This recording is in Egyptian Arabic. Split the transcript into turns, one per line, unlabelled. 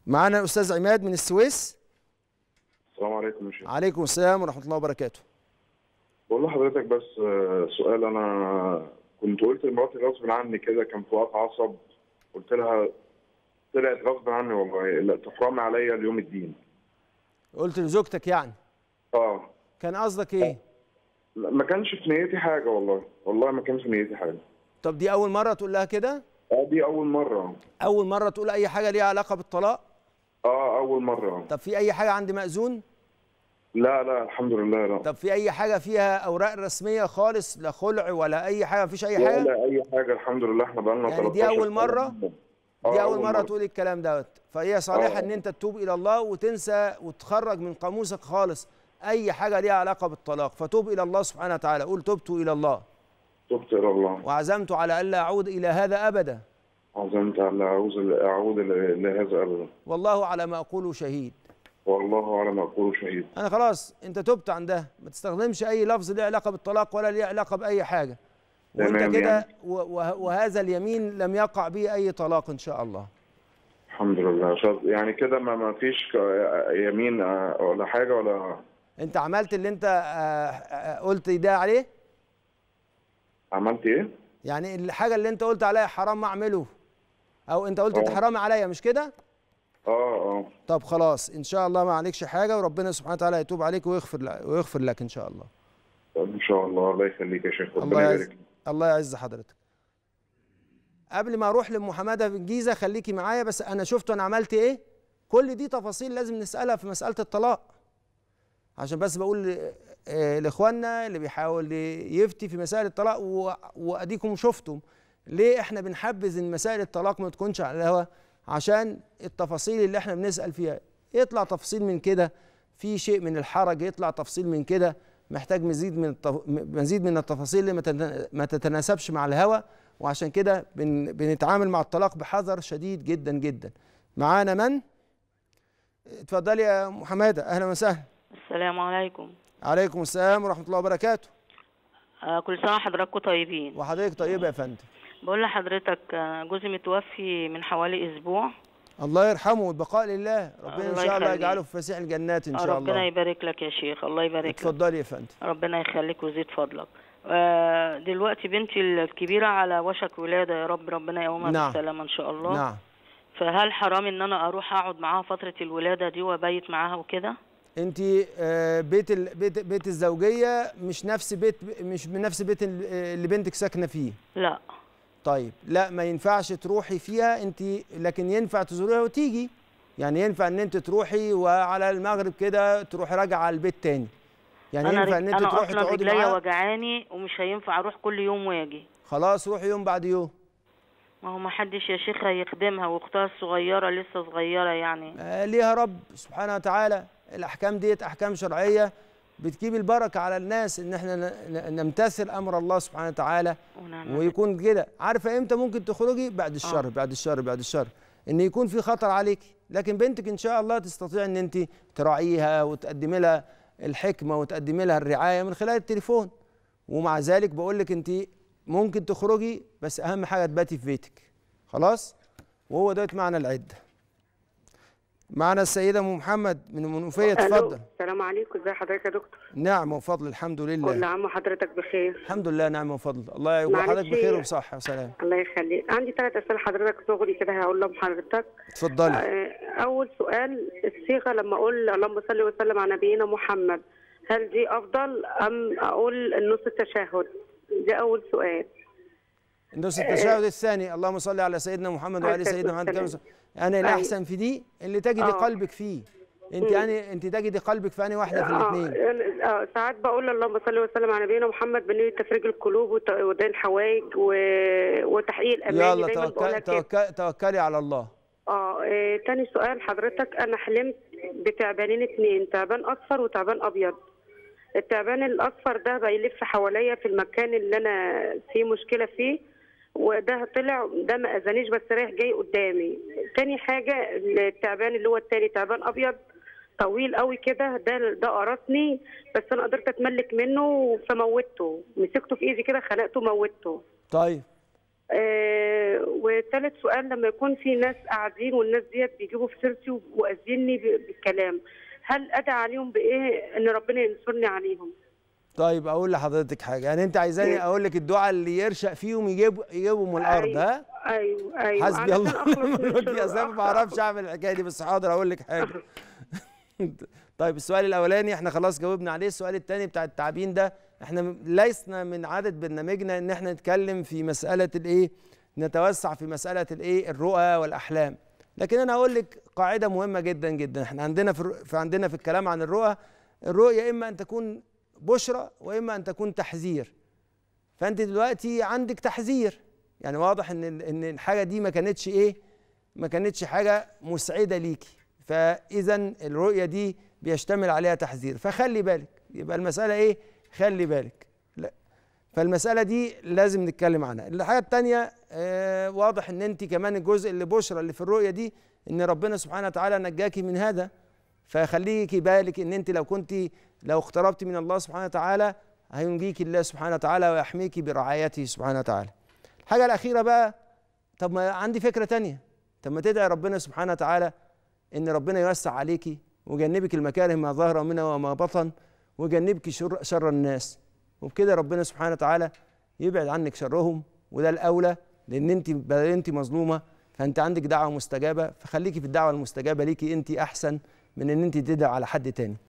معانا الاستاذ عماد من السويس
السلام عليكم يا شيخ
عليكم السلام ورحمه الله وبركاته
بقول لحضرتك بس آه، سؤال انا كنت قلت لمراتي غصب عني كده كان في وقت عصب قلت لها طلعت غصب عني والله لا تحرمي عليا اليوم الدين
قلت لزوجتك يعني
اه
كان قصدك ايه
لا، ما كانش في نيتي حاجه والله والله ما كانش في نيتي حاجه
طب دي اول مره تقول لها كده
اه دي اول مره
اول مره تقول اي حاجه ليها علاقه بالطلاق
اه اول مره
طب في اي حاجه عند مأذون
لا لا الحمد لله لا
طب في اي حاجه فيها اوراق رسميه خالص لا خلع ولا اي حاجه مفيش اي
لا
حاجه
لا اي حاجه الحمد لله احنا بقالنا
يعني دي
13
أول
سنة.
مرة؟
آه،
دي اول مره تقول الكلام دوت فهي صالحه
آه.
ان انت تتوب الى الله وتنسى وتخرج من قاموسك خالص اي حاجه ليها علاقه بالطلاق فتوب الى الله سبحانه وتعالى قول تبت الى الله
تبت الى الله
وعزمت على الا اعود الى هذا ابدا
عزمت على اعوذ اعود ل- لهذا ابدا
والله على ما اقوله شهيد
والله على ما اقول شهيد
انا خلاص انت تبت عن ده ما تستخدمش اي لفظ ليه علاقه بالطلاق ولا ليه علاقه باي حاجه وانت
تمام
كده
يعني.
و- وه- وهذا اليمين لم يقع به اي طلاق ان شاء الله
الحمد لله شاط- يعني كده ما ما فيش ك- يمين آه، ولا حاجه ولا
انت عملت اللي انت آه، آه، قلت ده عليه
عملت ايه؟
يعني الحاجه اللي انت قلت عليها حرام اعمله او انت قلت
اه.
انت حرام عليا مش كده
اه اه
طب خلاص ان شاء الله ما عليكش حاجه وربنا سبحانه وتعالى يتوب عليك ويغفر لك ويغفر لك ان شاء الله
طب ان شاء الله الله يخليك يا شيخ
الله
ربنا
يعز
يبارك
الله يعز حضرتك قبل ما اروح لام حماده في الجيزه خليكي معايا بس انا شفت انا عملت ايه كل دي تفاصيل لازم نسالها في مساله الطلاق عشان بس بقول آه، لاخواننا اللي بيحاول يفتي في مسائل الطلاق و- واديكم شفتم ليه احنا بنحبذ ان مسائل الطلاق ما تكونش على الهوا عشان التفاصيل اللي احنا بنسال فيها يطلع تفصيل من كده في شيء من الحرج يطلع تفصيل من كده محتاج مزيد من التف... مزيد من التفاصيل اللي ما تت- ما تتناسبش مع الهوى وعشان كده بن... بنتعامل مع الطلاق بحذر شديد جدا جدا معانا من اتفضلي يا ام حماده اهلا وسهلا
السلام عليكم
عليكم السلام ورحمه الله وبركاته
آه كل سنة وحضراتكم طيبين
وحضرتك طيبه يا فندم
بقول لحضرتك آه، جوزي متوفي من حوالي أسبوع
الله يرحمه والبقاء لله ربنا ان
الله
شاء الله
يخليك.
يجعله في فسيح الجنات ان
آه،
شاء
ربنا
الله
يبارك لك يا شيخ الله يبارك لك
اتفضلي يا فندم
ربنا يخليك ويزيد فضلك آه دلوقتي بنتي الكبيرة على وشك ولادة يا رب ربنا يقومها
نعم.
بالسلامة إن شاء الله
نعم
فهل حرام إن أنا أروح أقعد معاها فترة الولادة دي وأبيت معاها وكده؟
انت آه، بيت ال... بيت بيت الزوجيه مش نفس بيت مش من نفس بيت ال- اللي بنتك ساكنه فيه
لا
طيب لا ما ينفعش تروحي فيها انت لكن ينفع تزوريها وتيجي يعني ينفع ان انت تروحي وعلى المغرب كده تروحي راجعه على البيت تاني يعني
أنا
ينفع
رج...
ان انت
أنا
تروحي
أصلا
تقعدي
رجليا
معاها
وجعاني ومش هينفع أروح كل يوم وأجي
خلاص روحي يوم بعد يوم
ما هو ما حدش يا شيخ هيخدمها واختها الصغيرة لسه صغيرة يعني
آه، ليها رب سبحانه وتعالى الاحكام ديت احكام شرعيه بتجيب البركه على الناس ان احنا ن- ن- نمتثل امر الله سبحانه وتعالى
ونعم
ويكون كده عارفه امتى ممكن تخرجي بعد الشر
آه.
بعد الشر بعد الشر ان يكون في خطر عليك لكن بنتك ان شاء الله تستطيع ان انت تراعيها وتقدمي لها الحكمه وتقدمي لها الرعايه من خلال التليفون ومع ذلك بقول لك انت ممكن تخرجي بس اهم حاجه تباتي في بيتك خلاص وهو ده معنى العده معنا السيده ام محمد من المنوفيه
ألو،
تفضل
السلام عليكم ازي حضرتك يا دكتور
نعم وفضل الحمد
كل
لله
عام وحضرتك بخير
الحمد لله نعم وفضل الله يبقى
معلش
حضرتك بخير وبصحه وسلام
الله يخليك عندي ثلاث اسئله حضرتك صغري كده هقول لهم حضرتك
اتفضلي
آه، اول سؤال الصيغه لما اقول اللهم صل وسلم على نبينا محمد هل دي افضل ام اقول النص التشهد ده اول سؤال
النص التشهد الثاني اللهم صل على سيدنا محمد وعلى
عليه
سيدنا
الصلاة
محمد كما
والسلام.
صل- انا
أيوة.
الاحسن في دي اللي تجدي
آه.
قلبك فيه انت
مم.
يعني انت تجدي قلبك في انهي واحده في
آه،
الاثنين
أنا- آه، ساعات بقول اللهم صل وسلم على نبينا محمد بنية تفريج القلوب وت- ودين الحوائج و- وتحقيق الاماني
يلا
دايما بقولها
توكل
كده
توكل توكلي على الله
اه إيه، تاني سؤال حضرتك انا حلمت بتعبانين اتنين تعبان اصفر وتعبان ابيض التعبان الاصفر ده بيلف حواليا في المكان اللي انا فيه مشكله فيه وده طلع ده ما اذانيش بس رايح جاي قدامي تاني حاجه التعبان اللي هو التاني تعبان ابيض طويل قوي كده ده ده قرصني بس انا قدرت اتملك منه فموته مسكته في ايدي كده خنقته موته
طيب
آه وثالث سؤال لما يكون في ناس قاعدين والناس ديت بيجيبوا في سيرتي وأذيني ب- بالكلام هل أدعى عليهم بإيه إن ربنا ينصرني عليهم؟
طيب اقول لحضرتك حاجه يعني انت عايزاني
إيه؟
اقول لك الدعاء اللي يرشق فيهم يجيب يجيبوا من الارض
أيوة.
ها
أيوه أيوه
حسبي
علشان
الله
أخلص
ونعم
من
الوكيل
الشر
اصل أنا ما بعرفش اعمل الحكايه دي بس حاضر اقول لك حاجه طيب السؤال الاولاني احنا خلاص جاوبنا عليه السؤال الثاني بتاع التعبين ده احنا م- لسنا من عاده برنامجنا ان احنا نتكلم في مساله الايه نتوسع في مساله الايه الرؤى والاحلام لكن انا اقول لك قاعده مهمه جدا جدا احنا عندنا في, الر- في عندنا في الكلام عن الرؤى الرؤيه اما ان تكون بشرى واما ان تكون تحذير فانت دلوقتي عندك تحذير يعني واضح ان ال- ان الحاجه دي ما كانتش ايه ما كانتش حاجه مسعده ليكي فاذا الرؤيه دي بيشتمل عليها تحذير فخلي بالك يبقى المساله ايه خلي بالك لا فالمساله دي لازم نتكلم عنها الحاجه الثانيه آه واضح ان انت كمان الجزء اللي بشرى اللي في الرؤيه دي ان ربنا سبحانه وتعالى نجاكي من هذا فخليكي بالك ان انت لو كنت لو اقتربت من الله سبحانه وتعالى هينجيك الله سبحانه وتعالى ويحميك برعايته سبحانه وتعالى الحاجه الاخيره بقى طب ما عندي فكره تانية طب ما تدعي ربنا سبحانه وتعالى ان ربنا يوسع عليكي ويجنبك المكاره ما ظهر منها وما بطن ويجنبك شر, شر الناس وبكده ربنا سبحانه وتعالى يبعد عنك شرهم وده الاولى لان انت بدل انت مظلومه فانت عندك دعوه مستجابه فخليكي في الدعوه المستجابه ليكي انت احسن من ان انت تدعي على حد تاني